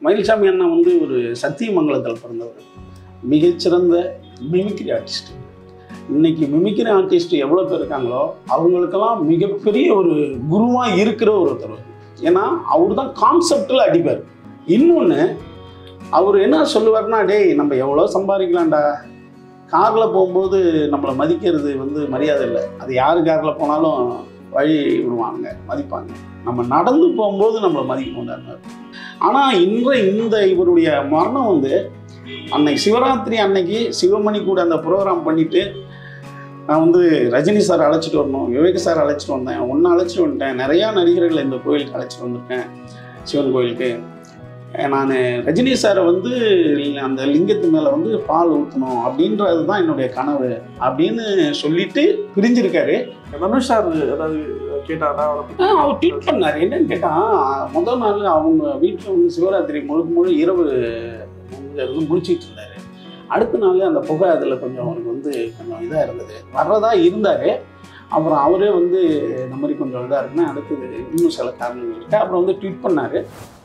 மயில்சாமி அண்ணன் வந்து ஒரு சத்தியமங்கலத்தில் பிறந்தவர் மிகச்சிறந்த மிமிக்ரி ஆர்டிஸ்ட் இன்னைக்கு மிமிக்ரி ஆர்டிஸ்ட் எவ்வளோ பேர் இருக்காங்களோ அவங்களுக்கெல்லாம் மிகப்பெரிய ஒரு குருவாக இருக்கிற ஒருத்தர் ஏன்னா அவர் தான் கான்செப்டில் அடிப்பார் இன்னொன்று அவர் என்ன சொல்லுவார்னா டேய் நம்ம எவ்வளோ சம்பாதிக்கலாம்டா காரில் போகும்போது நம்மளை மதிக்கிறது வந்து மரியாதை இல்லை அது யார் காரில் போனாலும் வழி விடுவாங்க மதிப்பாங்க நம்ம நடந்து போகும்போது நம்மளை மதிக்க மாட்டாங்க ஆனால் இன்றைய இந்த இவருடைய மரணம் வந்து அன்னைக்கு சிவராத்திரி அன்னைக்கு சிவமணி கூட அந்த ப்ரோக்ராம் பண்ணிட்டு நான் வந்து ரஜினி சார் அழைச்சிட்டு வரணும் விவேக் சார் அழைச்சிட்டு வந்தேன் ஒன்று அழைச்சிட்டு வந்துட்டேன் நிறையா நடிகர்களை இந்த கோயிலுக்கு அழைச்சிட்டு வந்திருக்கேன் சிவன் கோயிலுக்கு நான் ரஜினி சாரை வந்து அந்த லிங்கத்து மேலே வந்து பால் ஊற்றணும் அப்படின்றது தான் என்னுடைய கனவு அப்படின்னு சொல்லிட்டு பிரிஞ்சிருக்காரு தனுஷ் சார் ஏதாவது கேட்டாரா அவரை பத்தி? ஆ, அவர் ட்வீட் பண்ணார் என்னன்னு கேட்டால் முதல் நாள் அவங்க வீட்டில் வந்து சிவராத்திரி முழுக்க முழு இரவு வந்து இருந்து முடிச்சிட்டு இருந்தார் அடுத்த நாள் அந்த புகை அதில் கொஞ்சம் அவருக்கு வந்து கொஞ்சம் இதாக இருந்தது வர்றதா இருந்தார் அப்புறம் அவரே வந்து இந்த மாதிரி கொஞ்சம் இதாக இருக்குன்னா அடுத்தது இன்னும் சில காரணங்கள் இருக்கு அப்புறம் வந்து ட்வீட் பண்ணார்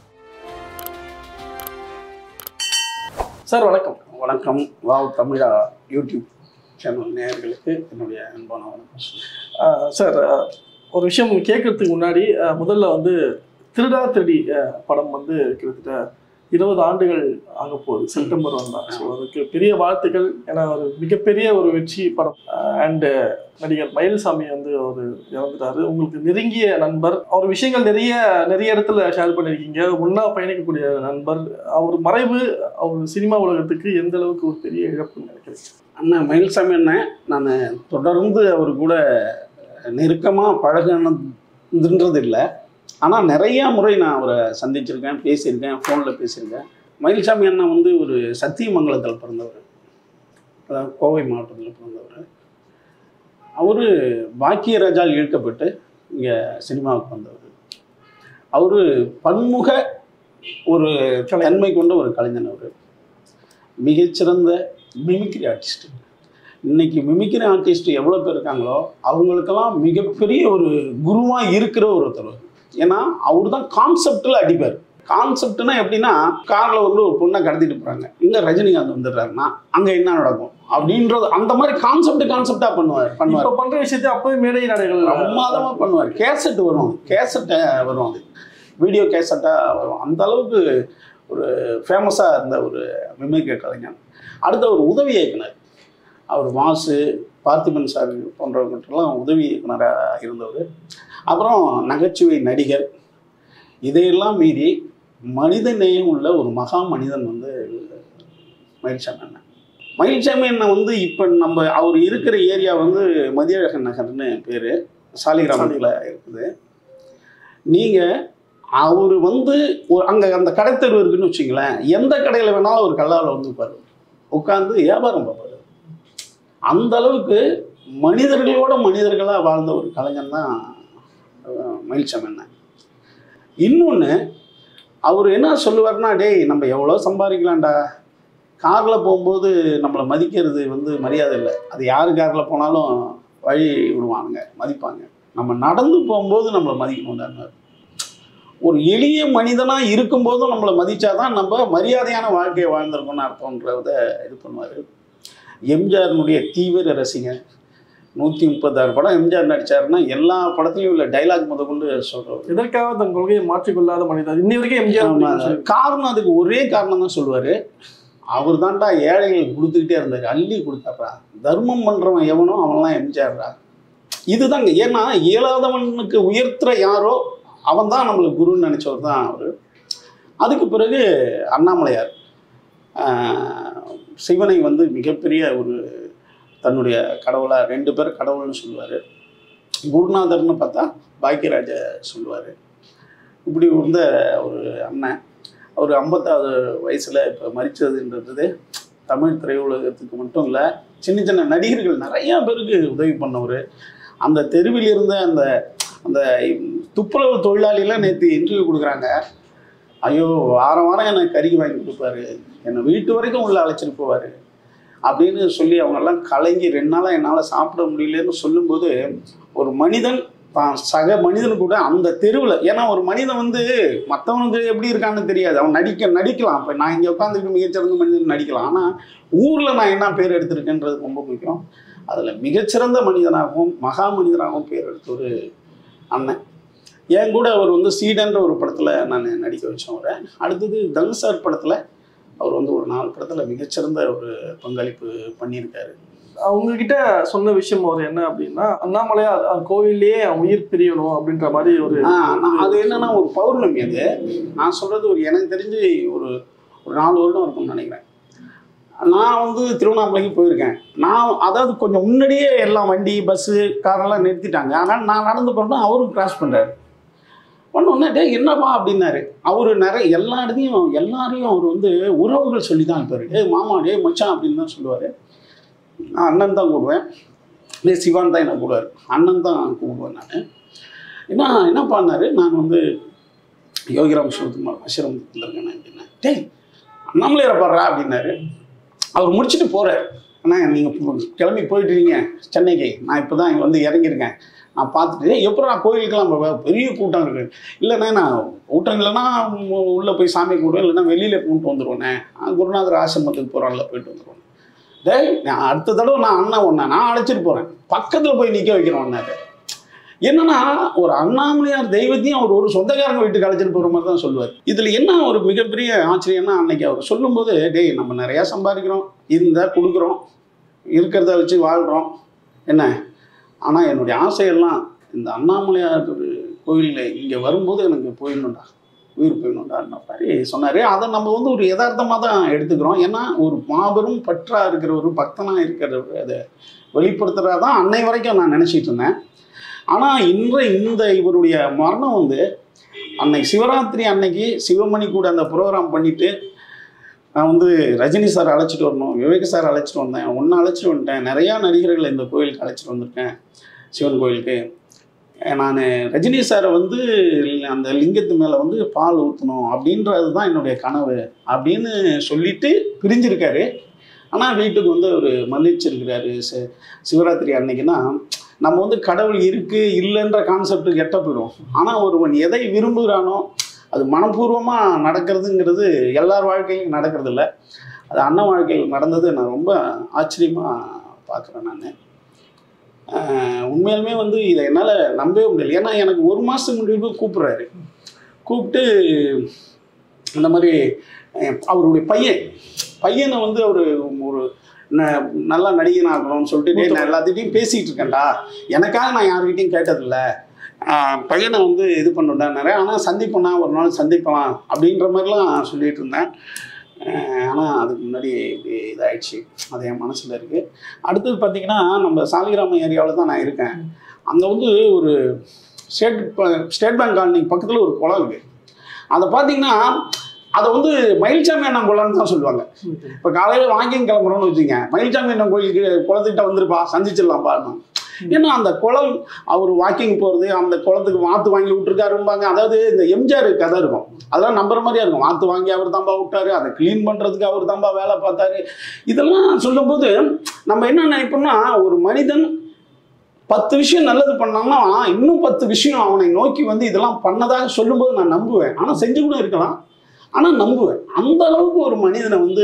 சார் வணக்கம் வணக்கம் வாவ் தமிழா யூடியூப் சேனல் நேயர்களுக்கு என்னுடைய அன்பான வணக்கம் ஆஹ் சார் ஆஹ் ஒரு விஷயம் கேட்கறதுக்கு முன்னாடி ஆஹ் முதல்ல வந்து திருடா திருடி ஆஹ் படம் வந்து கிட்டத்தட்ட இருபது ஆண்டுகள் ஆக போகுது செப்டம்பர் வந்தா ஸோ அதுக்கு பெரிய வாழ்த்துக்கள் ஏன்னா ஒரு மிகப்பெரிய ஒரு வெற்றி படம் அண்டு நடிகர் மயில்சாமி வந்து அவர் இறந்துட்டாரு உங்களுக்கு நெருங்கிய நண்பர் அவர் விஷயங்கள் நிறைய நிறைய இடத்துல ஷேர் பண்ணியிருக்கீங்க ஒன்றா பயணிக்கக்கூடிய நண்பர் அவர் மறைவு அவர் சினிமா உலகத்துக்கு எந்த அளவுக்கு ஒரு பெரிய இழப்புன்னு நினைக்கிறேன் அண்ணன் மயில்சாமி அண்ணன் நான் தொடர்ந்து அவர் கூட நெருக்கமாக பழகினதுன்றது இல்லை ஆனால் நிறையா முறை நான் அவரை சந்திச்சிருக்கேன் பேசியிருக்கேன் ஃபோனில் பேசியிருக்கேன் மயில்சாமி அண்ணன் வந்து ஒரு சத்தியமங்கலத்தில் பிறந்தவர் அதாவது கோவை மாவட்டத்தில் பிறந்தவர் அவர் பாக்கியராஜால் இழுக்கப்பட்டு இங்கே சினிமாவுக்கு வந்தவர் அவர் பன்முக ஒரு தன்மை கொண்ட ஒரு கலைஞன் அவர் மிகச்சிறந்த மிமிக்ரி ஆர்டிஸ்ட் இன்னைக்கு மிமிக்ரி ஆர்டிஸ்ட் எவ்வளோ பேர் இருக்காங்களோ அவங்களுக்கெல்லாம் மிகப்பெரிய ஒரு குருவாக இருக்கிற ஒருத்தர் ஏன்னா அவர் தான் கான்செப்டில் அடிப்பார் கான்செப்ட்னா எப்படின்னா காரில் வந்து ஒரு பொண்ணை கடத்திட்டு போகிறாங்க இங்கே ரஜினிகாந்த் வந்துடுறாருன்னா அங்கே என்ன நடக்கும் அப்படின்றது அந்த மாதிரி கான்செப்ட் கான்செப்டாக பண்ணுவார் பண்ணுவார் இப்ப பண்ற விஷயத்தை அப்பவே மேடை நாடுகள் பிரமாதமாக பண்ணுவார் கேசட் வரும் கேசட்டை வரும் அது வீடியோ கேசட்டாக வரும் அந்த அளவுக்கு ஒரு ஃபேமஸாக இருந்த ஒரு மிமிக்ரி கலைஞர் அடுத்த ஒரு உதவி இயக்குனர் அவர் மாசு பார்த்திபன் சார் போன்றவங்கள்ட்டெல்லாம் உதவி இயக்குனராக இருந்தவர் அப்புறம் நகைச்சுவை நடிகர் இதையெல்லாம் மீறி மனித நேயம் உள்ள ஒரு மகா மனிதன் வந்து மயில்சாமி அண்ணன் மயில்சாமி அண்ணன் வந்து இப்போ நம்ம அவர் இருக்கிற ஏரியா வந்து மதியழகன் நகர்னு பேர் சாலிகிராமத்தில் இருக்குது நீங்கள் அவர் வந்து ஒரு அங்கே அந்த கடைத்தெரு இருக்குன்னு வச்சுங்களேன் எந்த கடையில் வேணாலும் ஒரு கல்லாவில் வந்து உட்காரு உட்காந்து வியாபாரம் பார்ப்பாரு அந்த அளவுக்கு மனிதர்களோட மனிதர்களாக வாழ்ந்த ஒரு கலைஞன் தான் அஹ், மயில்சாமி அண்ணன் இன்னொன்று அவர் என்ன சொல்லுவார்னா டேய் நம்ம எவ்வளோ சம்பாதிக்கலாம்டா காரில் போகும்போது நம்மளை மதிக்கிறது வந்து மரியாதை இல்லை அது யார் காரில் போனாலும் வழி விடுவாங்க மதிப்பாங்க நம்ம நடந்து போகும்போது நம்மளை மதிக்கணும் ஒரு எளிய மனிதனாக இருக்கும்போதும் நம்மளை மதித்தாதான் நம்ம மரியாதையான வாழ்க்கையை வாழ்ந்திருக்கோம்னு அர்த்தம்ன்றத இது பண்ணுவார் எம்ஜிஆர்னுடைய தீவிர ரசிகன் நூற்றி முப்பத்தாறு படம் எம்ஜிஆர் நடிச்சாருன்னா எல்லா படத்துலையும் உள்ள டைலாக் முத கொண்டு சொல்கிறவர் எதற்காக தன் கொள்கையை மாற்றிக்கொள்ளாத மனிதர் இன்னி வரைக்கும் எம்ஜிஆர் ஆமா, பிடிக்கும் சொல்லி. காரணம் அதுக்கு ஒரே காரணம் தான் சொல்லுவார் அவர் தான்டா ஏழைகளுக்கு கொடுத்துக்கிட்டே இருந்தார் அள்ளி கொடுத்தாரா தர்மம் பண்ணுறவன் எவனோ அவன்லாம் எம்ஜிஆர்ரா இதுதாங்க ஏன்னா இயலாதவனுக்கு உயர்த்துற யாரோ அவன் தான் நம்மளுக்கு குருன்னு நினச்சவர் தான் அவர் அதுக்கு பிறகு அண்ணாமலையார் ஆஹ், சிவனை வந்து மிகப்பெரிய ஒரு தன்னுடைய கடவுளாக ரெண்டு பேர் கடவுள்னு சொல்லுவார் குருநாதர்னு பார்த்தா பாக்கியராஜ சொல்லுவார் இப்படி இருந்த ஒரு அண்ணன் அவர் ஐம்பத்தாவது வயசில் இப்போ மறிச்சதுன்றது தமிழ் திரையுலகத்துக்கு மட்டும் இல்லை சின்ன சின்ன நடிகர்கள் நிறையா பேருக்கு உதவி பண்ணவர் அந்த தெருவில் இருந்த அந்த அந்த துப்புரவு தொழிலாளிலாம் நேற்று இன்டர்வியூ கொடுக்குறாங்க ஐயோ வாரம் வாரம் எனக்கு கறிக்கு வாங்கி கொடுப்பாரு என்னை வீட்டு வரைக்கும் உள்ள அழைச்சிட்டு போவார் அப்படின்னு சொல்லி அவங்கெல்லாம் கலங்கி ரெண்டு நாளாக என்னால் சாப்பிட முடியலன்னு சொல்லும்போது ஒரு மனிதன் தான் சக மனிதன் கூட அந்த தெருவில் ஏன்னா ஒரு மனிதன் வந்து மற்றவனுக்கு எப்படி இருக்கான்னு தெரியாது அவன் நடிக்க நடிக்கலாம் இப்போ நான் இங்கே உட்காந்துட்டு மிகச்சிறந்த மனிதன் நடிக்கலாம் ஆனால் ஊரில் நான் என்ன பேர் எடுத்திருக்கேன்றது ரொம்ப முக்கியம் அதில் மிகச்சிறந்த மனிதனாகவும் மகா மனிதனாகவும் பேர் எடுத்த ஒரு அண்ணன் என் கூட அவர் வந்து சீடன்ற ஒரு படத்தில் நான் நடிக்க வச்சேன் அவரை அடுத்தது தனுஷார் படத்தில் அவர் வந்து ஒரு நாலு படத்தில் மிகச்சிறந்த ஒரு பங்களிப்பு பண்ணியிருக்காரு அவங்க கிட்ட சொன்ன விஷயம் ஒரு என்ன அப்படின்னா அண்ணாமலையார் அஹ், கோவில்லயே அவன் உயிர் பிரியணும் அப்படின்ற மாதிரி ஒரு ஆ, நான் அது என்னன்னா ஒரு பௌர்ணமி அது நான் சொல்றது ஒரு எனக்கு தெரிஞ்சு ஒரு ஒரு நாலு வருடம் இருக்கும்னு நினைக்கிறேன் நான் வந்து திருவண்ணாமலைக்கு போயிருக்கேன் நான் அதாவது கொஞ்சம் முன்னாடியே எல்லாம் வண்டி பஸ்ஸு காரெல்லாம் நிறுத்திட்டாங்க ஆனால் நான் நடந்து போகிறேன் அவரும் கிராஸ் பண்ணுறாரு ஒன்று டே என்னப்பா அப்படின்னாரு அவர் நிறைய எல்லா இடத்தையும் எல்லாரையும் அவர் வந்து உறவுகள் சொல்லி தான் இருப்பார் டே மாமா டே மச்சான் அப்படின்னு தான் சொல்லுவார் நான் அண்ணன் தான் கூடுவேன் டே சிவான் தான் என்ன கூடுவார் அண்ணன் தான் கூடுவேன் நான் என்ன என்ன பண்ணாரு நான் வந்து யோகிராம் சிவகுமார் ஆசிரமத்தில் இருக்கேன் அப்படின்னா டேய் அண்ணாமலையாரை பாடுறா அப்படின்னாரு அவர் முடிச்சுட்டு போகிறார் அண்ணா நீங்கள் கிளம்பி போயிட்டுருக்கீங்க சென்னைக்கு நான் இப்போ தான் இங்கே வந்து இறங்கியிருக்கேன் நான் பார்த்துட்டு எப்போ நான் கோயிலுக்கெல்லாம் போவேன் பெரிய கூட்டம் இருக்குது இல்லைண்ணே நான் கூட்டம் இல்லைன்னா உள்ளே போய் சாமி கூடுவேன் இல்லைன்னா வெளியில் கூப்பிட்டு வந்துடுவேண்ணே நான் குருநாதர் ஆசிரமத்துக்கு போகிறான்ல போயிட்டு வந்துடுவேன் டேய் நான் அடுத்த தடவை நான் அண்ணன் ஒன்றா நான் அழைச்சிட்டு போகிறேன் பக்கத்தில் போய் நிற்க வைக்கிறோன்னாரு என்னன்னா ஒரு அண்ணாமலையார் தெய்வத்தையும் அவர் ஒரு சொந்தக்காரங்க வீட்டுக்கு அழைச்சிட்டு போகிற மாதிரி தான் சொல்லுவார் இதில் என்ன ஒரு மிகப்பெரிய ஆச்சரியம்னா அன்னைக்கு அவர் சொல்லும்போது டேய் நம்ம நிறையா சம்பாதிக்கிறோம் இருந்தால் கொடுக்குறோம் இருக்கிறத வச்சு வாழ்கிறோம் என்ன ஆனால் என்னுடைய ஆசையெல்லாம் இந்த அண்ணாமலையார் கோயிலில் இங்கே வரும்போது எனக்கு போயிடணும்டா உயிர் போயிடணும்டான்ற மாதிரி சொன்னார் அதை நம்ம வந்து ஒரு யதார்த்தமாக தான் எடுத்துக்கிறோம் ஏன்னா ஒரு மாபெரும் பற்றா இருக்கிற ஒரு பக்தனாக இருக்கிறவர் அதை வெளிப்படுத்துகிறதா தான் அன்னை வரைக்கும் நான் நினச்சிட்டு இருந்தேன் ஆனால் இன்று இந்த இவருடைய மரணம் வந்து அன்னைக்கு சிவராத்திரி அன்னைக்கு சிவமணி கூட அந்த ப்ரோக்ராம் பண்ணிட்டு நான் வந்து ரஜினி சார் அழைச்சிட்டு வரணும் விவேக் சார் அழைச்சிட்டு வந்தேன் ஒன்று அழைச்சிட்டு வந்துட்டேன் நிறையா நடிகர்களை இந்த கோயிலுக்கு அழைச்சிட்டு வந்திருக்கேன் சிவன் கோயிலுக்கு நான் ரஜினி சாரை வந்து அந்த லிங்கத்து மேலே வந்து பால் ஊற்றணும் அப்படின்றது தான் என்னுடைய கனவு அப்படின்னு சொல்லிட்டு பிரிஞ்சிருக்காரு ஆனால் வீட்டுக்கு வந்து ஒரு மன்னிச்சிருக்கிறாரு சி சிவராத்திரி அன்னைக்குன்னா நம்ம வந்து கடவுள் இருக்குது இல்லைன்ற கான்செப்ட் எட்ட போயிடும் ஆனால் ஒருவன் எதை விரும்புகிறானோ அது மனப்பூர்வமாக நடக்கிறதுங்கிறது எல்லார் வாழ்க்கையிலும் நடக்கிறது இல்ல அது அண்ணன் வாழ்க்கையில் நடந்தது நான் ரொம்ப ஆச்சரியமாக பார்க்குறேன் நான் உண்மையாலுமே வந்து இதை என்னால் நம்பவே முடியல ஏன்னா எனக்கு ஒரு மாதத்துக்கு முன்னாடி கூப்பிட்றாரு கூப்பிட்டு இந்த மாதிரி அஹ், அவருடைய பையன் பையனை வந்து அவர் ஒரு ந- நல்லா நடிகன் ஆகணும்னு சொல்லிட்டு டேய், நான் எல்லாத்திட்டையும் பேசிகிட்டு இருக்கேன்டா எனக்காக நான் யார்கிட்டையும் கேட்டதில்ல ஆஹ் பையனை வந்து இது பண்ணுட்டாரு ஆனால் சந்திப்போனா ஒரு நாள் சந்திக்கலாம் அப்படின்ற மாதிரிலாம் சொல்லிட்டு இருந்தேன் ஆனால் அதுக்கு முன்னாடி இப்படி இதாயிடுச்சு அது என் மனசில் இருக்குது அடுத்தது பார்த்தீங்கன்னா நம்ம சாலிகிராம ஏரியாவில் தான் நான் இருக்கேன் அங்கே வந்து ஒரு ஸ்டேட் ப- ஸ்டேட் பேங்க் காலனி பக்கத்தில் ஒரு குளம் இருக்குது அதை பார்த்தீங்கன்னா அதை வந்து மயில்சாமி அண்ணன் குளம்னு தான் சொல்லுவாங்க இப்போ காலையில் வாக்கிங் கிளம்புறோம்னு வச்சுங்க மயில்சாமி அண்ணன் கோயிலுக்கு குளத்துக்கிட்ட வந்துருப்பா சந்திச்சிடலாம்ப்பா ஏன்னா அந்த குளம் அவர் வாக்கிங் போகிறது அந்த குளத்துக்கு வாத்து வாங்கி விட்டுருக்காரும்பாங்க அதாவது இந்த எம்ஜிஆர் கதை இருக்கும் அதெல்லாம் நம்புற மாதிரியா இருக்கும் வாத்து வாங்கி அவர் தான்பா விட்டாரு அதை க்ளீன் பண்ணுறதுக்கு அவர் தான்பா வேலை பார்த்தாரு இதெல்லாம் சொல்லும்போது நம்ம என்ன நினைப்போம்னா ஒரு மனிதன் பத்து விஷயம் நல்லது பண்ணான்னா இன்னும் பத்து விஷயம் அவனை நோக்கி வந்து இதெல்லாம் பண்ணதாக சொல்லும்போது நான் நம்புவேன் ஆனால் செஞ்சு கூட இருக்கலாம் ஆனால் நம்புவேன் அந்த அளவுக்கு ஒரு மனிதனை வந்து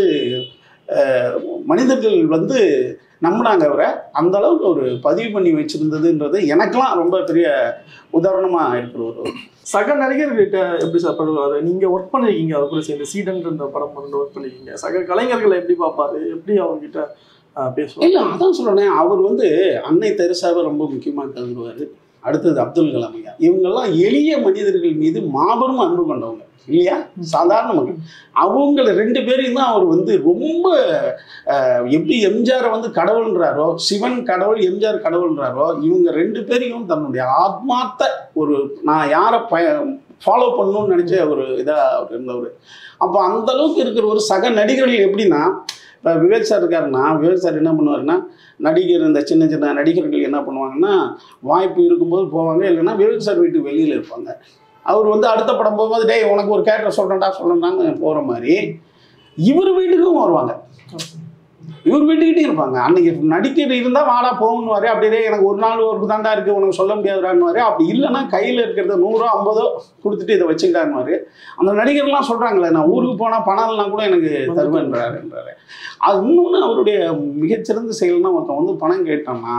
அஹ், மனிதர்கள் வந்து நம்பினாங்க அவரை அந்த அளவுக்கு ஒரு பதிவு பண்ணி வச்சிருந்ததுன்றது எனக்கெல்லாம் ரொம்ப பெரிய உதாரணமாக இருக்கிற ஒரு சக நடிகர்கிட்ட எப்படி சார் படுவாரு நீங்க ஒர்க் பண்ணிருக்கீங்க அவர் கூட சேர்ந்து சீடன்ற இந்த படம் வந்து ஒர்க் பண்ணிருக்கீங்க சக கலைஞர்களை எப்படி பார்ப்பாரு எப்படி அவங்க கிட்ட ஆஹ், பேசுவார் இல்லை அதான் சொல்கிறேன் அவர் வந்து அன்னை தெரசாவை ரொம்ப முக்கியமாக கருதுவார் அடுத்தது அப்துல் கலாம் ஐயா இவங்கெல்லாம் எளிய மனிதர்கள் மீது மாபெரும் அன்பு கொண்டவங்க இல்லையா சாதாரண மக்கள் அவங்கள ரெண்டு பேரையும் தான் அவர் வந்து ரொம்ப அஹ், எப்படி எம்ஜிஆரை வந்து கடவுள்ன்றாரோ சிவன் கடவுள் எம்ஜிஆர் கடவுள்ன்றாரோ இவங்க ரெண்டு பேரையும் தன்னுடைய ஆத்மார்த்த ஒரு நான் யாரை ப ஃபாலோ பண்ணணும்னு நினச்ச ஒரு இதாக அவர் இருந்தவர் அப்போ அந்த அளவுக்கு இருக்கிற ஒரு சக நடிகர்கள் எப்படின்னா இப்போ விவேக் சார் இருக்காருன்னா விவேக் சார் என்ன பண்ணுவாருன்னா நடிகர் இந்த சின்ன சின்ன நடிகர்கள் என்ன பண்ணுவாங்கன்னா வாய்ப்பு இருக்கும்போது போவாங்க இல்லைன்னா விவேக் சார் வீட்டுக்கு வெளியில் இருப்பாங்க அவர் வந்து அடுத்த படம் போகும்போது டேய் உனக்கு ஒரு கேரக்டர் சொல்கிறேன்டா சொல்கிறேன்டான்னு போகிற மாதிரி இவர் வீட்டுக்கும் வருவாங்க இவர் வீட்டுக்கிட்டே இருப்பாங்க அன்னைக்கு நடிக்கிற இருந்தால் வாடா போகணும் வரையும் அப்படியே எனக்கு ஒரு நாள் ஒரு தாண்டா இருக்கு உனக்கு சொல்ல முடியாதுடான்னு வரையும் அப்படி இல்லைன்னா கையில் இருக்கிறத நூறோ ஐம்பதோ கொடுத்துட்டு இதை வச்சுக்கிட்டான்னு அந்த நடிகர்லாம் சொல்கிறாங்களே நான் ஊருக்கு போனால் பணம்லாம் கூட எனக்கு தருவேன்றாருன்றாரு அது இன்னொன்று அவருடைய மிகச்சிறந்த செயல்னா ஒருத்தன் வந்து பணம் கேட்டான்னா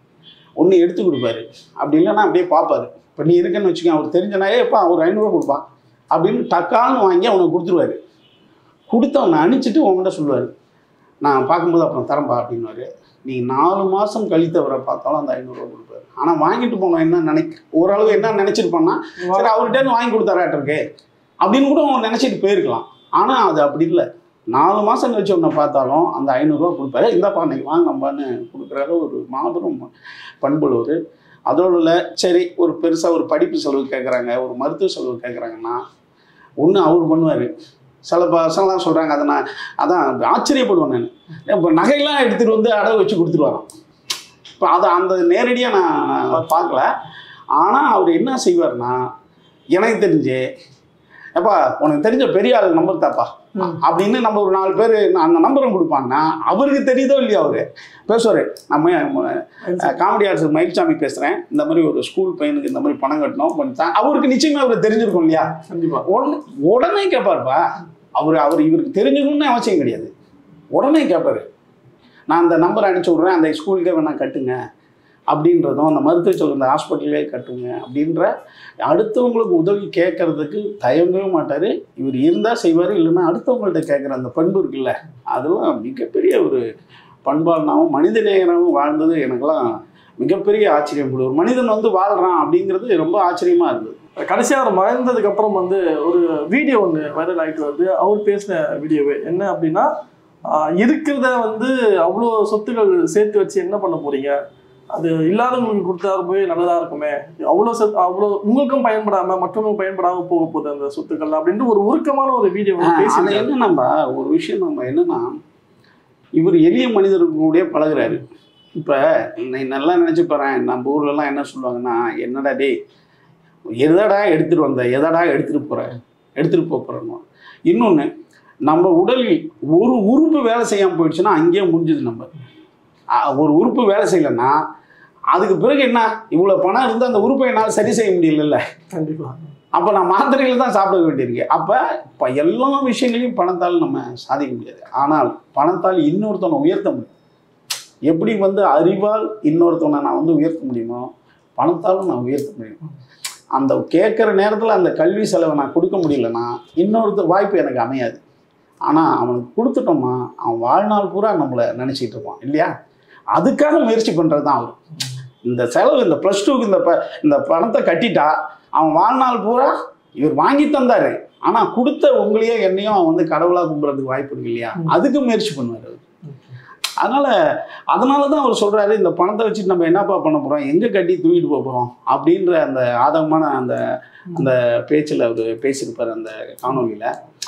ஒன்று எடுத்து கொடுப்பாரு அப்படி இல்லைன்னா அப்படியே பார்ப்பாரு இப்போ நீ இருக்கேன்னு வச்சுக்கோங்க அவர் தெரிஞ்சனாயே எப்பா ஒரு ஐநூறுரூவா கொடுப்பான் அப்படின்னு டக்கான்னு வாங்கி அவனுக்கு கொடுத்துருவாரு கொடுத்தவனை அனுப்பிச்சிட்டு உங்கள்கிட்ட சொல்லுவார் நான் பார்க்கும்போது அப்புறம் தரம்பா அப்படின்னுவாரு நீங்கள் நாலு மாதம் கழித்தவரை பார்த்தாலும் அந்த ஐநூறுரூவா கொடுப்பாரு ஆனால் வாங்கிட்டு போனோம் என்ன நினைக்க ஓரளவு என்ன நினச்சிருப்பான்னா சரி அவர்கிட்ட வாங்கி கொடுத்தாராட்டிருக்கு அப்படின்னு கூட அவன் நினச்சிட்டு போயிருக்கலாம் ஆனால் அது அப்படி இல்லை நாலு மாதம் கழிச்சு ஒன்றை பார்த்தாலும் அந்த ஐநூறுரூவா கொடுப்பாரு இந்தாப்பா அன்னைக்கு வாங்கம்பான்னு கொடுக்குறாரு ஒரு மாபெரும் பண்புள்ளவர் அதோடு இல்லை சரி ஒரு பெருசாக ஒரு படிப்பு செலவு கேட்குறாங்க ஒரு மருத்துவ செலவு கேட்குறாங்கன்னா ஒன்று அவர் பண்ணுவார் சில பசங்களாம் சொல்கிறாங்க அதை நான் அதான் ஆச்சரியப்படுவேன் நான் இப்போ நகையெல்லாம் எடுத்துகிட்டு வந்து அடகு வச்சு கொடுத்துருவாராம் இப்போ அதை அந்த நேரடியாக நான் பார்க்கல ஆனால் அவர் என்ன செய்வார்னா எனக்கு தெரிஞ்சு எப்பா உனக்கு தெரிஞ்ச பெரிய ஆள் நம்பர் தாப்பா ம். அப்படின்னு நம்ம ஒரு நாலு பேர் அந்த நம்பரும் கொடுப்பாங்கன்னா அவருக்கு தெரியுதோ இல்லையா அவரு பேசுவார் நம்ம காமெடி ஆர்டிஸ்ட் மயில்சாமி பேசுகிறேன் இந்த மாதிரி ஒரு ஸ்கூல் பையனுக்கு இந்த மாதிரி பணம் கட்டணும் பண்ணிட்டான் அவருக்கு நிச்சயமா அவருக்கு தெரிஞ்சிருக்கும் இல்லையா கண்டிப்பா உடனே உடனே கேட்பாருப்பா அவர் அவர் இவருக்கு தெரிஞ்சுக்கணும்னு அவசியம் கிடையாது உடனே கேட்பாரு நான் அந்த நம்பர் அனுப்பிச்சி விட்றேன் அந்த ஸ்கூலுக்கே வேணா கட்டுங்க அப்படின்றதும் அந்த மருத்துவ செலவு இந்த ஹாஸ்பிட்டலே கட்டுங்க அப்படின்ற அடுத்தவங்களுக்கு உதவி கேட்கறதுக்கு தயங்கவே மாட்டார் இவர் இருந்தால் செய்வார் இல்லைன்னா அடுத்தவங்கள்ட்ட கேட்குற அந்த பண்பு இருக்குல்ல அதெல்லாம் மிகப்பெரிய ஒரு பண்பாளனாகவும் மனிதநேயனாகவும் வாழ்ந்தது எனக்கெல்லாம் மிகப்பெரிய ஆச்சரியம் ஒரு மனிதன் வந்து வாழ்கிறான் அப்படிங்கிறது ரொம்ப ஆச்சரியமாக இருந்தது கடைசியா அவர் மறைந்ததுக்கு அப்புறம் வந்து ஒரு வீடியோ ஒன்று வைரல் ஆயிட்டு வருது அவர் பேசின வீடியோவே என்ன அப்படின்னா ஆஹ் இருக்கிறத வந்து அவ்வளோ சொத்துக்கள் சேர்த்து வச்சு என்ன பண்ண போறீங்க அது இல்லாதவங்களுக்கு கொடுத்தா போய் நல்லதா இருக்குமே அவ்வளோ சொத் அவ்வளோ உங்களுக்கும் பயன்படாம மற்றவங்களுக்கும் பயன்படாம போக போகுது அந்த சொத்துக்கள் அப்படின்ட்டு ஒரு உருக்கமான ஒரு வீடியோ ஆஹ் அது பேசி என்ன நம்ம ஒரு விஷயம் நம்ம என்னன்னா இவர் எளிய மனிதர்களுடைய பழகுறாரு இப்போ நீ நல்லா நினச்சி பாறேன் நம்ம ஊர்லலாம் என்ன சொல்லுவாங்கன்னா என்னடா டேய் எதடா எடுத்துகிட்டு வந்த எதடா எடுத்துகிட்டு போகிற எடுத்துகிட்டு போக போகிறோம் இன்னொன்று நம்ம உடலில் ஒரு உறுப்பு வேலை செய்யாமல் போயிடுச்சுன்னா அங்கேயே முடிஞ்சுது நம்ம ஆஹ் ஒரு உறுப்பு வேலை செய்யலைன்னா அதுக்கு பிறகு என்ன இவ்வளோ பணம் இருந்தால் அந்த உறுப்பை என்னால் சரி செய்ய முடியலல்ல கண்டிப்பா அப்போ நான் மாத்திரைகள் தான் சாப்பிட வேண்டியிருக்கு அப்போ இப்போ எல்லா விஷயங்களையும் பணத்தால் நம்ம சாதிக்க முடியாது ஆனால் பணத்தால் இன்னொருத்தவனை உயர்த்த முடியும் எப்படி வந்து அறிவால் இன்னொருத்தவனை நான் வந்து உயர்த்த முடியுமோ பணத்தாலும் நான் உயர்த்த முடியும் அந்த கேட்குற நேரத்தில் அந்த கல்வி செலவை நான் கொடுக்க முடியலன்னா இன்னொருத்தர் வாய்ப்பு எனக்கு அமையாது ஆனால் அவனுக்கு கொடுத்துட்டோம்னா அவன் வாழ்நாள் பூரா நம்மளை நினச்சிட்டு இருப்பான் இல்லையா அதுக்காக முயற்சி பண்ணுறது தான் அவர் இந்த செலவு இந்த ப்ளஸ் டூக்கு இந்த ப இந்த பணத்தை கட்டிட்டா அவன் வாழ்நாள் பூரா இவர் வாங்கி தந்தாரு ஆனால் கொடுத்த உங்களையே என்னையும் அவன் வந்து கடவுளாக கும்பிட்றதுக்கு வாய்ப்பு இருக்கு இல்லையா ம். அதுக்கு முயற்சி பண்ணுவார் அவர் அதனால அதனால தான் அவர் சொல்றாரு இந்த பணத்தை வச்சுட்டு நம்ம என்னப்பா பண்ண போறோம் எங்க கட்டி தூக்கிட்டு போக போறோம் அப்படின்ற அந்த ஆதகமான அந்த அந்த பேச்சில் அவர் பேசியிருப்பார் அந்த காணொலியில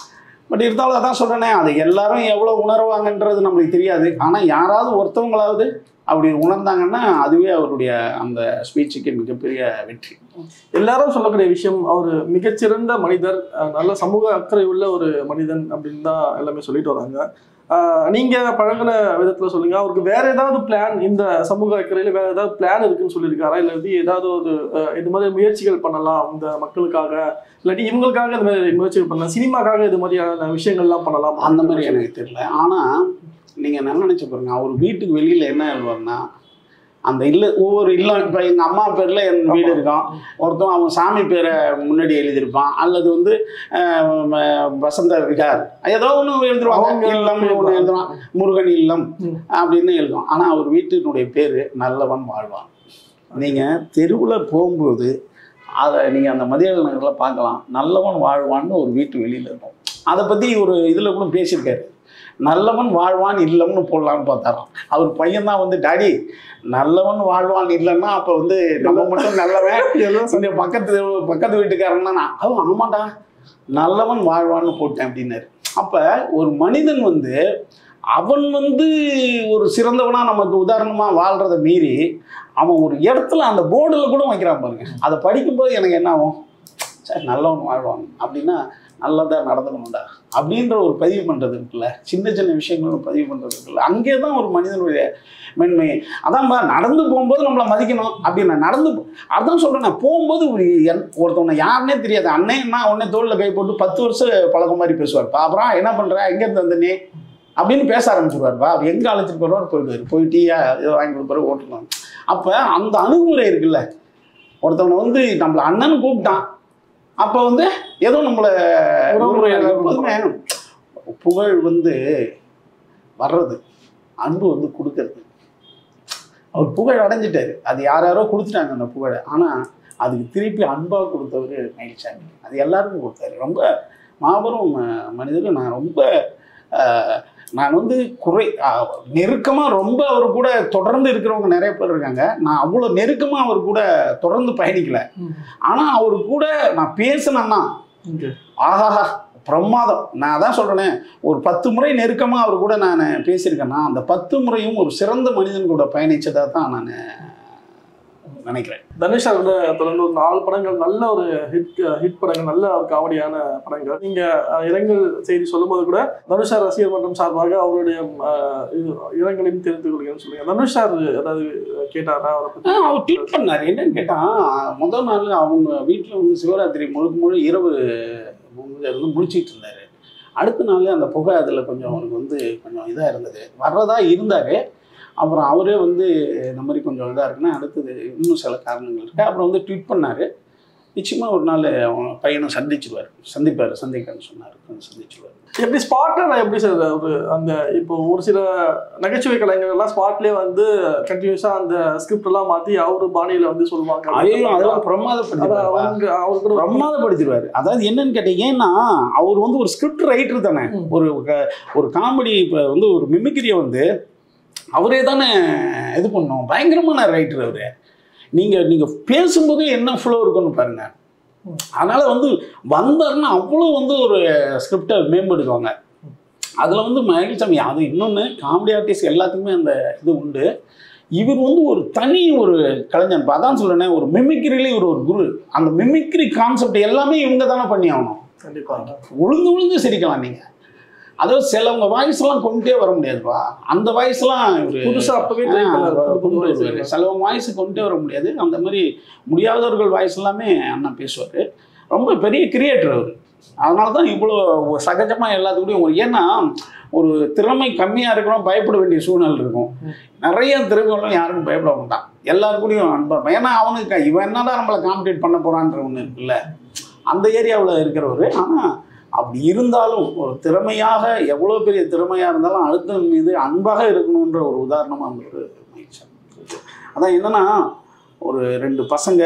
பட் இருந்தாலும் அதான் சொல்றேனே அது எல்லாரும் எவ்வளோ உணர்வாங்கன்றது நம்மளுக்கு தெரியாது ஆனால் யாராவது ஒருத்தவங்களாவது அப்படி உணர்ந்தாங்கன்னா அதுவே அவருடைய அந்த ஸ்பீச்சுக்கு மிகப்பெரிய வெற்றி எல்லாரும் சொல்லக்கூடிய விஷயம் அவர் மிகச்சிறந்த மனிதர் அஹ் நல்ல சமூக அக்கறை உள்ள ஒரு மனிதன் அப்படின்னு தான் எல்லாமே சொல்லிட்டு வராங்க அஹ் நீங்க பழகுன விதத்துல சொல்லுங்க அவருக்கு வேற ஏதாவது பிளான் இந்த சமூக அக்கறையில வேற ஏதாவது பிளான் இருக்குன்னு சொல்லியிருக்காரா இல்லாட்டி ஏதாவது ஒரு அஹ் இது மாதிரி முயற்சிகள் பண்ணலாம் இந்த மக்களுக்காக இல்லாட்டி இவங்களுக்காக இந்த மாதிரி முயற்சிகள் பண்ணலாம் சினிமாக்காக இது மாதிரியான விஷயங்கள்லாம் பண்ணலாம் அந்த மாதிரி எனக்கு தெரியல ஆனால் நீங்கள் என்ன நினச்சி பாருங்க அவர் வீட்டுக்கு வெளியில் என்ன எழுதுவார்னா அந்த இல்ல ஒவ்வொரு இல்லம் இப்போ எங்கள் அம்மா பேரில் என் வீடு ஆமா. இருக்கான் ஒருத்தன் அவன் சாமி பேரை முன்னாடி எழுதியிருப்பான் அல்லது வந்து அஹ், ம- வசந்த விகார் ஏதோ ஒன்று எழுதுருவாங்க அவங்க இல்லம்னு ஒன்று எழுதுவான் முருகன் இல்லம் ம். அப்படின்னு எழுதுவான் ஆனால் அவர் வீட்டினுடைய பேர் நல்லவன் வாழ்வான் நீங்கள் தெருவில் போகும்போது அதை நீங்கள் அந்த மதிய நகரில் பார்க்கலாம் நல்லவன் வாழ்வான்னு ஒரு வீட்டு வெளியில் இருக்கும் அதை பற்றி ஒரு இதில் கூட பேசியிருக்காரு நல்லவன் வாழ்வான் இல்லம்னு போடலான்னு பார்த்தாராம் அவர் பையன் தான் வந்து டாடி நல்லவன் வாழ்வான் இல்லைன்னா அப்போ வந்து நம்ம மட்டும் நல்லவன் இந்த பக்கத்து பக்கத்து வீட்டுக்காரன்னா நான் அவன் ஆமாடா நல்லவன் வாழ்வான்னு போட்டேன் அப்படின்னாரு அப்போ ஒரு மனிதன் வந்து அவன் வந்து ஒரு சிறந்தவனா நமக்கு உதாரணமா வாழ்றதை மீறி அவன் ஒரு இடத்துல அந்த போர்டில் கூட வைக்கிறான் பாருங்க அதை படிக்கும்போது எனக்கு என்ன ஆகும் சரி நல்லவன் வாழ்வான் அப்படின்னா நல்லா தான் நடந்துக்கணும்டா அப்படின்ற ஒரு பதிவு பண்ணுறது இருக்குல்ல சின்ன சின்ன விஷயங்களும் பதிவு பண்ணுறது இருக்குல்ல அங்கே தான் ஒரு மனிதனுடைய மென்மை அதான்பா நடந்து போகும்போது நம்மளை மதிக்கணும் அப்படி நான் நடந்து போ- அதான் சொல்கிறேன் நான் போகும்போது ஒரு என் ஒருத்தவனை யாருன்னே தெரியாது அண்ணன் என்ன உடனே தோளில் கை போட்டு பத்து வருஷம் பழக்கம் மாதிரி பேசுவார்ப்பா அப்புறம் என்ன பண்ணுற எங்கேருந்து வந்த நீ அப்படின்னு பேச ஆரம்பிச்சிருவார்ப்பா அவர் எங்கே அழைச்சிட்டு போகிறவர் போயிடுவார் போய் டீயா ஏதோ வாங்கி கொடுப்பாரு ஓட்டணும் அப்போ அந்த அணுகுமுறை இருக்குல்ல ஒருத்தவனை வந்து நம்மளை அண்ணன் கூப்பிட்டான் அப்போ வந்து ஏதோ நம்மளை உறவுமுறையாக எப்போதுமே புகழ் வந்து வர்றது அன்பு வந்து கொடுக்கறது அவர் புகழ் அடைஞ்சிட்டாரு அது யார் யாரோ கொடுத்துட்டாங்க அந்த புகழை ஆனால் அதுக்கு திருப்பி அன்பாக கொடுத்தவர் மயில்சாமி அது எல்லாருக்கும் கொடுத்தாரு ரொம்ப மாபெரும் அஹ், மனிதர் நான் ரொம்ப அஹ், நான் வந்து குறை நெருக்கமாக ரொம்ப அவர் கூட தொடர்ந்து இருக்கிறவங்க நிறைய பேர் இருக்காங்க நான் அவ்வளோ நெருக்கமாக அவர் கூட தொடர்ந்து பயணிக்கல ஆனால் அவர் கூட நான் பேசினேன்னா ஓகே ஆஹாஹா பிரமாதம் நான் அதான் சொல்கிறேனே ஒரு பத்து முறை நெருக்கமாக அவர் கூட நான் பேசியிருக்கேன்னா அந்த பத்து முறையும் ஒரு சிறந்த மனிதன் கூட பயணிச்சதா தான் நான் நினைக்கிறேன் தனுஷ் அவரோட தொடர்ந்து ஒரு நாலு படங்கள் நல்ல ஒரு ஹிட் ஹிட் படங்கள் நல்ல ஒரு காமெடியான படங்கள் நீங்க அஹ், இரங்கல் செய்தி சொல்லும்போது கூட தனுஷ் சார் ரசிகர் மன்றம் சார்பாக அவருடைய அஹ், இது இரங்கலையும் தெரிந்து கொள்கிறேன்னு சொல்லுங்க தனுஷ் சார் ஏதாவது கேட்டாரா அவரை ஆ, பத்தி அவர் ட்வீட் பண்ணார் என்னன்னு கேட்டால் முதல் நாள் அவங்க வீட்டில் வந்து சிவராத்திரி முழுக்க முழு இரவு முழுக்க இருந்து முழிச்சிட்டு இருந்தார் அடுத்த நாள் அந்த புகை அதில் கொஞ்சம் அவருக்கு வந்து கொஞ்சம் இதாக இருந்தது வர்றதா இருந்தார் அப்புறம் அவரே வந்து இந்த மாதிரி கொஞ்சம் இதாக இருக்குன்னா அடுத்தது இன்னும் சில காரணங்கள் இருக்குது அப்புறம் வந்து ட்வீட் பண்ணார் நிச்சயமாக ஒரு நாள் அவங்க பையனை சந்திச்சிருவார் சந்திப்பார் சந்திக்கிறேன்னு சொன்னார் சந்திச்சிருவார் எப்படி ஸ்பாட்ல எப்படி சார் ஒரு அந்த இப்போ ஒரு சில நகைச்சுவை கலைஞர்கள் எல்லாம் ஸ்பாட்லயே வந்து கண்டினியூஸா அந்த ஸ்கிரிப்ட் எல்லாம் மாத்தி அவரு பாணியில வந்து சொல்லுவாங்க ஐயோ அதெல்லாம் அதான் பிரமாதப்படுத்தி அவங்க அவரு கூட பிரமாதப்படுத்திடுவார் அதாவது என்னன்னு கேட்டீங்க ஏன்னா அவர் வந்து ஒரு ஸ்கிரிப்ட் ரைட்டர் தானே ம். ஒரு க- ஒரு காமெடி இப்போ வந்து ஒரு மிமிக்ரியை வந்து அவரே தானே இது பண்ணோம் பயங்கரமான ரைட்டர் அவரு நீங்கள் நீங்கள் பேசும்போது என்ன ஃப்ளோ இருக்குன்னு பாருங்க ம். அதனால வந்து வந்தாருன்னா அவ்வளோ வந்து ஒரு ஸ்கிரிப்டை மேம்படுத்துவாங்க அதில் வந்து மகிழ்ச்சாமி அது இன்னொன்று காமெடி ஆர்டிஸ்ட் எல்லாத்துக்குமே அந்த இது உண்டு இவர் வந்து ஒரு தனி ஒரு கலைஞன் இப்போ அதான் சொல்றேனே ஒரு மிமிக்ரிலே இவர் ஒரு குரு அந்த மிமிக்ரி கான்செப்ட் எல்லாமே இவங்க தானே பண்ணி ஆகணும் கண்டிப்பா உளுந்து உளுந்து சிரிக்கலாம் நீங்கள் அதாவது சிலவங்க வாய்ஸ்லாம் கொண்டுட்டே வர முடியாதுப்பா அந்த வாய்ஸ்லாம் இவர் புதுசா அப்பவே ட்ரை பண்ணாரு புது புது voice. சிலவங்க வாய்ஸ் கொண்டுட்டே வர முடியாது அந்த மாதிரி முடியாதவர்கள் வாய்ஸ் எல்லாமே அண்ணன் பேசுவார் ரொம்ப பெரிய கிரியேட்டர் அவர் அதனால தான் இவ்வளோ சகஜமாக எல்லாத்துக்கூடயும் ஒரு ஏன்னா ஒரு திறமை கம்மியாக இருக்கிறோம் பயப்பட வேண்டிய சூழ்நிலை இருக்கும் ம். நிறைய திறமைகளும் யாருக்கும் பயப்பட மாட்டான் எல்லாருக்கூடயும் அன்பா ஏன்னா அவனுக்கு இவன் என்னடா நம்மளை காம்படேட் பண்ண போகிறான்ற ஒன்று இருக்குல்ல அந்த ஏரியாவில் இருக்கிறவர் ஆனால் அப்படி இருந்தாலும் ஒரு திறமையாக எவ்வளோ பெரிய திறமையாக இருந்தாலும் அடுத்தவன் மீது அன்பாக இருக்கணுன்ற ஒரு உதாரணமாக இருந்தவர் மகிழ்ச்சி அதான் என்னன்னா ஒரு ரெண்டு பசங்க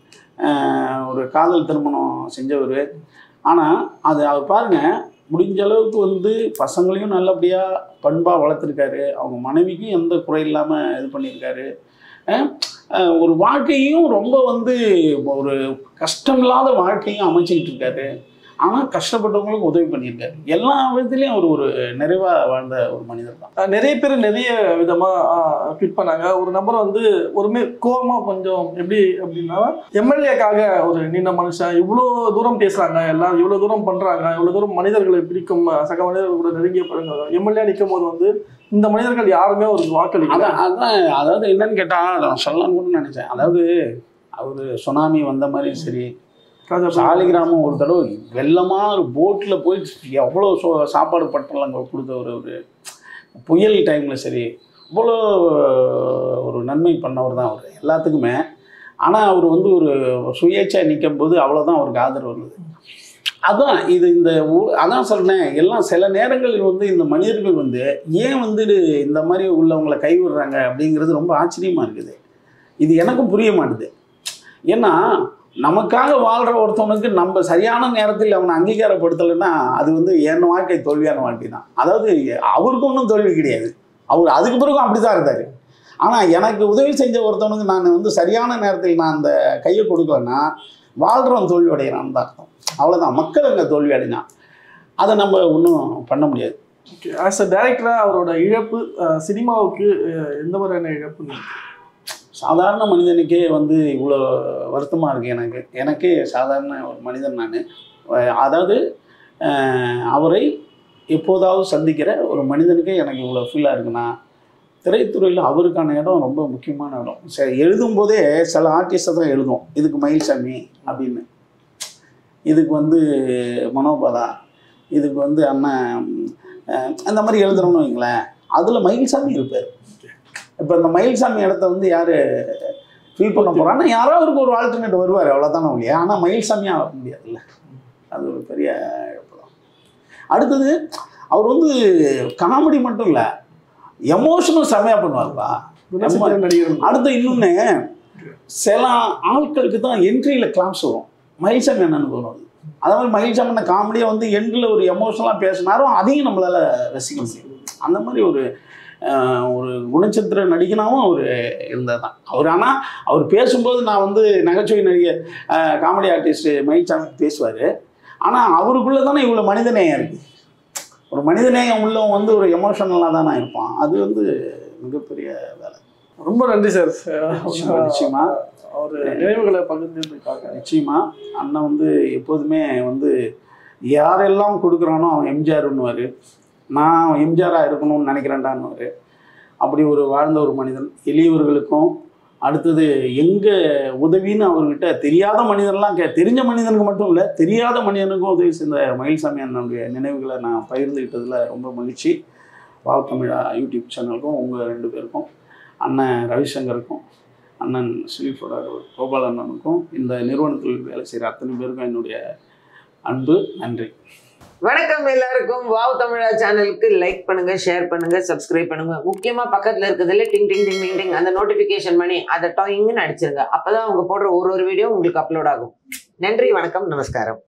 ஆஹ், ஒரு காதல் திருமணம் செஞ்சவர் ஆனால் அது அவர் பாருங்க முடிஞ்ச அளவுக்கு வந்து பசங்களையும் நல்லபடியாக பண்பாக வளர்த்துருக்காரு அவங்க மனைவிக்கும் எந்த குறை இல்லாமல் இது பண்ணியிருக்காரு ஆஹ், ஆஹ், ஒரு வாழ்க்கையும் ரொம்ப வந்து ஒரு கஷ்டமில்லாத வாழ்க்கையும் அமைச்சிக்கிட்டு இருக்காரு ஆனால் கஷ்டப்பட்டவங்களுக்கு உதவி பண்ணியிருக்காரு எல்லா விதத்துலேயும் அவர் ஒரு நிறைவாக வாழ்ந்த ஒரு மனிதர் தான் அஹ் நிறைய பேர் நிறைய விதமா ட்வீட் பண்ணாங்க ஒரு நபர் வந்து ஒருமே கோவமா கொஞ்சம் எப்படி அப்படின்னா எம்எல்ஏக்காக ஒரு நீண்ட மனுஷன் இவ்வளோ தூரம் பேசுறாங்க எல்லாம் இவ்வளோ தூரம் பண்றாங்க இவ்வளோ தூரம் மனிதர்களை பிடிக்கும் அஹ் சக மனிதர்கள் கூட நெருங்கிய பாருங்க எம்எல்ஏ நிற்கும் போது வந்து இந்த மனிதர்கள் யாருமே ஒரு வாக்களிக்கல அதான் அதான் அதாவது என்னன்னு கேட்டால் நான் சொல்லலாம்னு கூட நினச்சேன் அதாவது அவர் சுனாமி வந்த மாதிரி சரி ராஜா சாலிகிராமம் ஒரு தடவை வெள்ளமாக ஒரு போட்டில் போய் எவ்வளோ சோ சாப்பாடு பட்டலங்கள் கொடுத்த ஒரு ஒரு புயல் டைமில் சரி அவ்வளோ ஒரு நன்மை பண்ணவர் தான் அவர் எல்லாத்துக்குமே ஆனால் அவர் வந்து ஒரு சுயேட்சை நிற்கும் போது அவ்வளோதான் அவருக்கு ஆதரவு இருந்தது அதான் இது இந்த ஊ- அதான் சொன்னேன் எல்லாம் சில நேரங்களில் வந்து இந்த மனிதர்கள் வந்து ஏன் வந்து இந்த மாதிரி உள்ளவங்களை கைவிடுறாங்க அப்படிங்கிறது ரொம்ப ஆச்சரியமாக இருக்குது இது எனக்கும் புரிய மாட்டுது ஏன்னா நமக்காக வாழ்கிற ஒருத்தவனுக்கு நம்ம சரியான நேரத்தில் அவனை அங்கீகாரப்படுத்தலைன்னா அது வந்து என் வாழ்க்கை தோல்வியான வாழ்க்கை தான் அதாவது அவருக்கு ஒன்றும் தோல்வி கிடையாது அவர் அதுக்கு பிறகும் அப்படி தான் இருந்தார் ஆனால் எனக்கு உதவி செஞ்ச ஒருத்தவனுக்கு நான் வந்து சரியான நேரத்தில் நான் அந்த கையை கொடுக்கலன்னா வாழ்கிறவன் தோல்வி அடைகிறான்னு தான் அர்த்தம் அவ்வளோதான் மக்கள் அங்கே தோல்வி அடைஞ்சான் அதை நம்ம ஒன்றும் பண்ண முடியாது ஆஸ் அ டைரக்டரா அவரோட இழப்பு அஹ் சினிமாவுக்கு அஹ் எந்த மாதிரியான இழப்பு சாதாரண மனிதனுக்கே வந்து இவ்வளோ வருத்தமாக இருக்குது எனக்கு எனக்கே சாதாரண ஒரு மனிதன் நான் அதாவது அஹ் அவரை எப்போதாவது சந்திக்கிற ஒரு மனிதனுக்கு எனக்கு இவ்வளோ ஃபீலாக இருக்குன்னா திரைத்துறையில் அவருக்கான இடம் ரொம்ப முக்கியமான இடம் சரி எழுதும்போதே சில ஆர்டிஸ்ட்டை தான் எழுதும் இதுக்கு மயில்சாமி அப்படின்னு இதுக்கு வந்து மனோபாலா இதுக்கு வந்து அண்ணன் அஹ் அந்த மாதிரி எழுதுறோம்னு வைங்களேன் அதில் மயில்சாமி இருப்பார் இப்போ இந்த மயில்சாமி இடத்த வந்து யார் ஃபீல் பண்ண போகிறான்னா யாரோ அவருக்கு ஒரு ஆல்டர்னேட் வருவார் அவ்வளோதானே ஒழிய ஆனால் மயில்சாமியாக வர முடியாதுல்ல அது ஒரு பெரிய இழப்பு தான் அடுத்தது அவர் வந்து காமெடி மட்டும் இல்லை எமோஷனும் செமையாக பண்ணுவார்ப்பா குணச்சித்திர நடிகர் அடுத்து இன்னொன்று சில ஆட்களுக்கு தான் என்ட்ரியில் கிளாப்ஸ் வரும் மயில்சாமி அண்ணனுக்கு வரும் அது. அதே மாதிரி மயில்சாமி அண்ணன் காமெடியை வந்து எண்டில் ஒரு எமோஷனலாக பேசினாரும் அதையும் நம்மளால் ரசிக்க முடியும் அந்த மாதிரி ஒரு அஹ், ஒரு குணச்சித்திர நடிகனாவும் அவர் இருந்தது தான் அவர் ஆனால் அவர் பேசும்போது நான் வந்து நகைச்சுவை நடிகர் காமெடி ஆர்டிஸ்ட் மயில்சாமி பேசுவார் ஆனால் அவருக்குள்ளே தானே இவ்வளோ மனிதநேயம் இருக்குது ஒரு மனிதநேயம் உள்ளவன் வந்து ஒரு எமோஷனலாக தானே இருப்பான் அது வந்து மிகப்பெரிய வேலை ரொம்ப நன்றி சார் நிச்சயமா, நிச்சயமா அவர் நினைவுகளை பகிர்ந்ததுக்காக நிச்சயமா அண்ணன் வந்து எப்போதுமே வந்து யாரெல்லாம் கொடுக்குறானோ அவன் எம்ஜிஆர்னுவார் நான் எம்ஜிஆராக இருக்கணும்னு நினைக்கிறேன்டான்னுவார் அப்படி ஒரு வாழ்ந்த ஒரு மனிதன் எளியவர்களுக்கும் அடுத்தது எங்கே உதவின்னு அவர்கிட்ட தெரியாத மனிதன்லாம் கே தெரிஞ்ச மனிதனுக்கு மட்டும் இல்லை தெரியாத மனிதனுக்கும் உதவி செய்த மயில்சாமி அண்ணனுடைய நினைவுகளை நான் பகிர்ந்துக்கிட்டதில் ரொம்ப மகிழ்ச்சி வாவ் தமிழா யூடியூப் சேனலுக்கும் உங்கள் ரெண்டு பேருக்கும் அண்ணன் ரவிசங்கருக்கும் அண்ணன் ஸ்ரீஃபோட கோபால் அண்ணனுக்கும் இந்த நிறுவனத்தில் வேலை செய்கிற அத்தனை பேருக்கும் என்னுடைய அன்பு நன்றி வணக்கம் எல்லாருக்கும் வாவ் தமிழா சேனலுக்கு லைக் பண்ணுங்க ஷேர் பண்ணுங்க சப்ஸ்கிரைப் பண்ணுங்க முக்கியமா பக்கத்துல இருக்கிறதுல டிங் டிங் டிங் டிங் டிங் அந்த நோட்டிபிகேஷன் பண்ணி அதை டாயிங்னு அடிச்சிருங்க அப்பதான் அவங்க போடுற ஒரு ஒரு வீடியோ உங்களுக்கு அப்லோட் ஆகும் நன்றி வணக்கம் நமஸ்காரம்